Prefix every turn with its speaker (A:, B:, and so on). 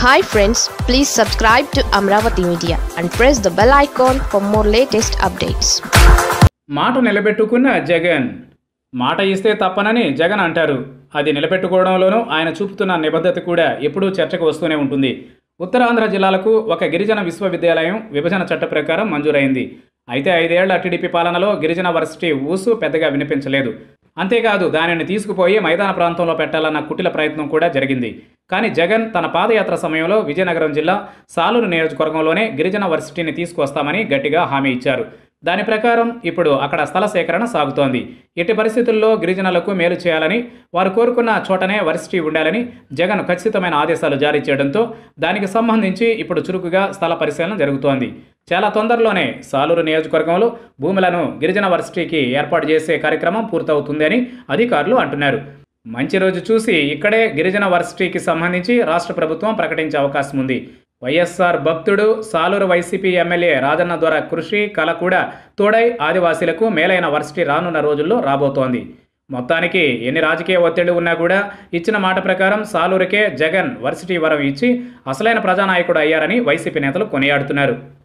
A: hi friends please subscribe to Amaravati media and press the bell icon for more latest updates
B: మాట నిలబెట్టుకున్న జగన్ మాట ఇస్తే తప్పనని జగన్ అంటారు అది నిలబెట్టుకోవడంలోనూ ఆయన చూపుతున్న నిబద్ధత కూడా ఎప్పుడూ చర్చకు వస్తూనే ఉంటుంది ఉత్తరాంధ్ర జిల్లాలకు ఒక గిరిజన విశ్వవిద్యాలయం విభజన చట్ట ప్రకారం మంజూరైంది అయితే ఐదేళ్ల టీడీపీ పాలనలో గిరిజన వర్సిటీ ఊసు పెద్దగా వినిపించలేదు అంతేకాదు దానిని తీసుకుపోయి మైదాన ప్రాంతంలో పెట్టాలన్న కుటిల ప్రయత్నం కూడా జరిగింది కానీ జగన్ తన పాదయాత్ర సమయంలో విజయనగరం జిల్లా సాలూరు నియోజకవర్గంలోనే గిరిజన వర్సిటీని తీసుకొస్తామని గట్టిగా హామీ ఇచ్చారు దాని ప్రకారం ఇప్పుడు అక్కడ స్థల సేకరణ సాగుతోంది ఎట్టి పరిస్థితుల్లో గిరిజనులకు మేలు చేయాలని వారు కోరుకున్న చోటనే వర్సిటీ ఉండాలని జగన్ ఖచ్చితమైన ఆదేశాలు జారీ చేయడంతో దానికి సంబంధించి ఇప్పుడు చురుకుగా స్థల పరిశీలన జరుగుతోంది చాలా తొందరలోనే సాలూరు నియోజకవర్గంలో భూములను గిరిజన వర్సిటీకి ఏర్పాటు చేసే కార్యక్రమం పూర్తవుతుందని అధికారులు అంటున్నారు మంచి రోజు చూసి ఇక్కడే గిరిజన వర్సిటీకి సంబంధించి రాష్ట్ర ప్రభుత్వం ప్రకటించే అవకాశం ఉంది వైఎస్ఆర్ భక్తుడు సాలూరు వైసీపీ ఎమ్మెల్యే రాజన్న ద్వారా కృషి కళ కూడా తోడై ఆదివాసీలకు మేలైన వర్సిటీ రానున్న రోజుల్లో రాబోతోంది మొత్తానికి ఎన్ని రాజకీయ ఒత్తిళ్లు ఉన్నా కూడా ఇచ్చిన మాట ప్రకారం సాలూరుకే జగన్ వర్సిటీ వరం ఇచ్చి అసలైన ప్రజానాయకుడు అయ్యారని వైసీపీ నేతలు కొనియాడుతున్నారు